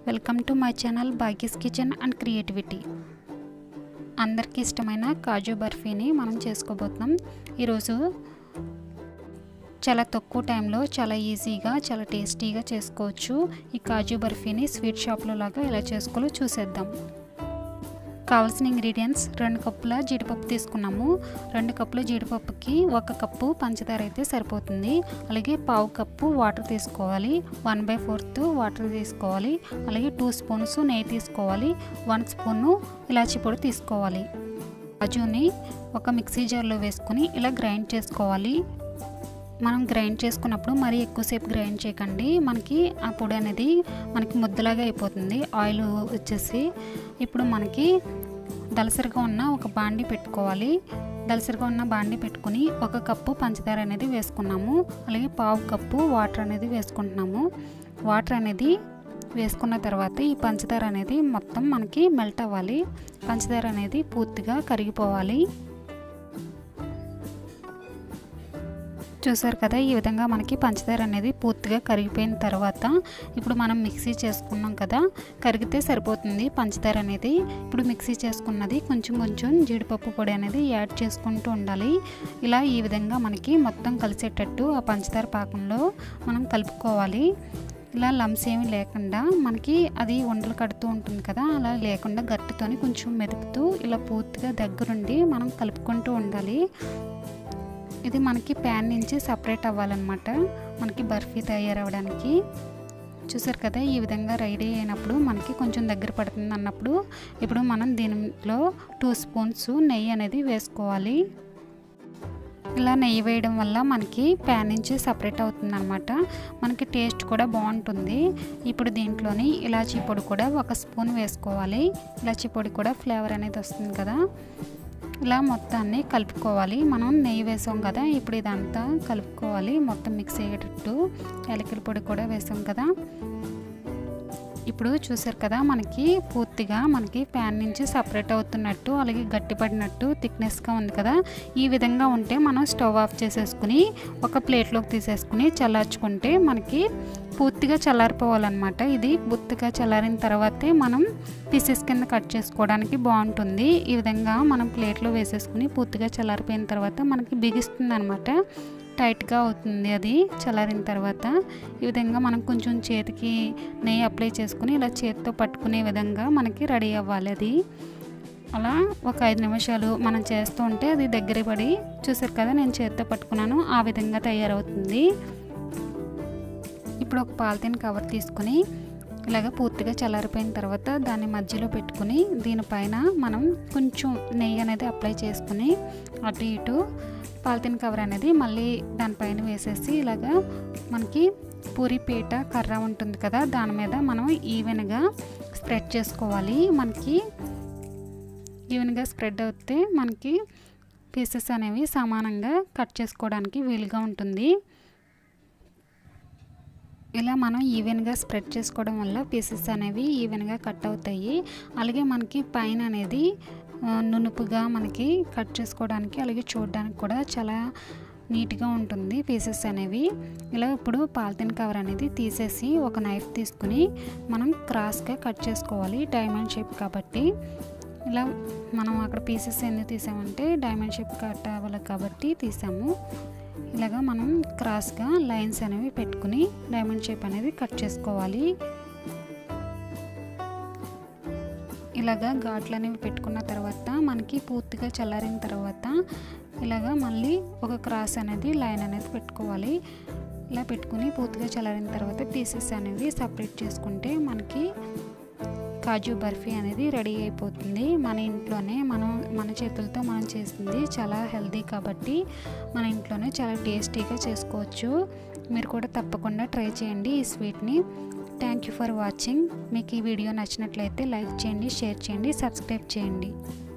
welcome to my channel Bhagya's kitchen and creativity అందరికీ ఇష్టమైన కాజు బర్ఫీని మనం చేసుకోబోతున్నాం ఈరోజు చాలా తక్కువ టైంలో చాలా ఈజీగా చాలా టేస్టీగా చేసుకోవచ్చు ఈ కాజు బర్ఫీని స్వీట్ షాప్లో లాగా ఎలా చేసుకోవాలో చూసేద్దాం కావాల్సిన ఇంగ్రీడియంట్స్ రెండు కప్పుల జీడిపప్పు తీసుకున్నాము రెండు కప్పుల జీడిపప్పుకి ఒక కప్పు పంచదార అయితే సరిపోతుంది అలాగే పావు కప్పు వాటర్ తీసుకోవాలి వన్ బై ఫోర్త్ వాటర్ తీసుకోవాలి అలాగే టూ స్పూన్స్ నెయ్యి తీసుకోవాలి వన్ స్పూను ఇలాచి పొడి తీసుకోవాలి కాజుని ఒక మిక్సీ జార్లో వేసుకొని ఇలా గ్రైండ్ చేసుకోవాలి మనం గ్రైండ్ చేసుకున్నప్పుడు మరీ ఎక్కువసేపు గ్రైండ్ చేయకండి మనకి ఆ పొడి అనేది మనకి ముద్దలాగా అయిపోతుంది ఆయిల్ వచ్చేసి ఇప్పుడు మనకి దలసరిగా ఉన్న ఒక బాండి పెట్టుకోవాలి దలసరిగా ఉన్న బాండి పెట్టుకుని ఒక కప్పు పంచదార అనేది వేసుకున్నాము అలాగే పావు కప్పు వాటర్ అనేది వేసుకుంటున్నాము వాటర్ అనేది వేసుకున్న తర్వాత ఈ పంచదార అనేది మొత్తం మనకి మెల్ట్ అవ్వాలి పంచదార అనేది పూర్తిగా కరిగిపోవాలి చూసారు కదా ఈ విధంగా మనకి పంచదార అనేది పూర్తిగా కరిగిపోయిన తర్వాత ఇప్పుడు మనం మిక్సీ చేసుకున్నాం కదా కరిగితే సరిపోతుంది పంచదార అనేది ఇప్పుడు మిక్సీ చేసుకున్నది కొంచెం కొంచెం జీడిపప్పు పొడి అనేది యాడ్ చేసుకుంటూ ఉండాలి ఇలా ఈ విధంగా మనకి మొత్తం కలిసేటట్టు ఆ పంచదార పాకంలో మనం కలుపుకోవాలి ఇలా లమ్స్ ఏమి లేకుండా మనకి అది ఉండలు కడుతూ ఉంటుంది కదా అలా లేకుండా గట్టితోని కొంచెం మెదుపుతూ ఇలా పూర్తిగా దగ్గరుండి మనం కలుపుకుంటూ ఉండాలి ఇది మనకి ప్యాన్ నుంచి సపరేట్ అవ్వాలన్నమాట మనకి బర్ఫీ తయారవడానికి చూసారు కదా ఈ విధంగా రెడీ అయినప్పుడు మనకి కొంచెం దగ్గర పడుతుంది అన్నప్పుడు ఇప్పుడు మనం దీనిలో టూ స్పూన్స్ నెయ్యి అనేది వేసుకోవాలి ఇలా నెయ్యి వేయడం వల్ల మనకి ప్యాన్ నుంచి సపరేట్ అవుతుంది అనమాట మనకి టేస్ట్ కూడా బాగుంటుంది ఇప్పుడు దీంట్లోని ఇలాచీ పొడి కూడా ఒక స్పూన్ వేసుకోవాలి ఇలాచీ పొడి కూడా ఫ్లేవర్ అనేది వస్తుంది కదా ఇలా మొత్తాన్ని కలుపుకోవాలి మనం నెయ్యి వేసాం కదా ఇప్పుడు ఇదంతా కలుపుకోవాలి మొత్తం మిక్స్ అయ్యేటట్టు యాలకుల పొడి కూడా వేసాం కదా ఇప్పుడు చూసారు కదా మనకి పూర్తిగా మనకి ప్యాన్ నుంచి సపరేట్ అవుతున్నట్టు అలాగే గట్టిపడినట్టు థిక్నెస్గా ఉంది కదా ఈ విధంగా ఉంటే మనం స్టవ్ ఆఫ్ చేసేసుకుని ఒక ప్లేట్లోకి తీసేసుకుని చల్లార్చుకుంటే మనకి పూర్తిగా చల్లారిపోవాలన్నమాట ఇది పూర్తిగా చల్లారిన తర్వాతే మనం పీసెస్ కింద కట్ చేసుకోవడానికి బాగుంటుంది ఈ విధంగా మనం ప్లేట్లో వేసేసుకుని పూర్తిగా చల్లారిపోయిన తర్వాత మనకి బిగిస్తుంది అనమాట టైట్గా అవుతుంది అది చల్లారిన తర్వాత ఈ విధంగా మనం కొంచెం చేతికి నెయ్యి అప్లై చేసుకుని ఇలా చేతితో పట్టుకునే విధంగా మనకి రెడీ అవ్వాలి అది అలా ఒక ఐదు నిమిషాలు మనం చేస్తూ ఉంటే అది దగ్గర పడి చూసారు కదా నేను చేతితో పట్టుకున్నాను ఆ విధంగా తయారవుతుంది ఇప్పుడు ఒక పాలిథిన్ కవర్ తీసుకుని ఇలాగ పూర్తిగా చల్లారిపోయిన తర్వాత దాన్ని మధ్యలో పెట్టుకుని దీనిపైన మనం కొంచెం నెయ్యి అనేది అప్లై చేసుకుని అటు ఇటు పాలిథిన్ కవర్ అనేది మళ్ళీ దానిపైన వేసేసి ఇలాగా మనకి పూరి పీట కర్ర ఉంటుంది కదా దాని మీద మనం ఈవెన్గా స్ప్రెడ్ చేసుకోవాలి మనకి ఈవెన్గా స్ప్రెడ్ అవుతే మనకి పీసెస్ అనేవి సమానంగా కట్ చేసుకోవడానికి వీలుగా ఉంటుంది ఇలా మనం ఈవెన్గా స్ప్రెడ్ చేసుకోవడం వల్ల పీసెస్ అనేవి ఈవెన్గా కట్ అవుతాయి అలాగే మనకి పైన అనేది నునుపుగా మనకి కట్ చేసుకోవడానికి అలాగే చూడడానికి కూడా చాలా నీట్గా ఉంటుంది పీసెస్ అనేవి ఇలా ఇప్పుడు పాలిథిన్ కవర్ అనేది తీసేసి ఒక నైఫ్ తీసుకుని మనం క్రాస్గా కట్ చేసుకోవాలి డైమండ్ షేప్ కాబట్టి ఇలా మనం అక్కడ పీసెస్ ఎందుకు తీసామంటే డైమండ్ షేప్ కట్ అవ్వాలి కాబట్టి తీసాము ఇలాగా మనం క్రాస్గా లైన్స్ అనేవి పెట్టుకుని డైమండ్ షేప్ అనేది కట్ చేసుకోవాలి ఇలాగా ఘాట్లు అనేవి పెట్టుకున్న తర్వాత మనకి పూర్తిగా చల్లారిన తర్వాత ఇలాగా మళ్ళీ ఒక క్రాస్ అనేది లైన్ అనేది పెట్టుకోవాలి ఇలా పెట్టుకుని పూర్తిగా చల్లారిన తర్వాత పీసెస్ అనేవి సపరేట్ చేసుకుంటే మనకి కాజు బర్ఫీ అనేది రెడీ అయిపోతుంది మన ఇంట్లోనే మనం మన చేతులతో మనం చేసింది చాలా హెల్దీ కాబట్టి మన ఇంట్లోనే చాలా టేస్టీగా చేసుకోవచ్చు మీరు కూడా తప్పకుండా ట్రై చేయండి ఈ స్వీట్ని థ్యాంక్ యూ ఫర్ వాచింగ్ మీకు ఈ వీడియో నచ్చినట్లయితే లైక్ చేయండి షేర్ చేయండి సబ్స్క్రైబ్ చేయండి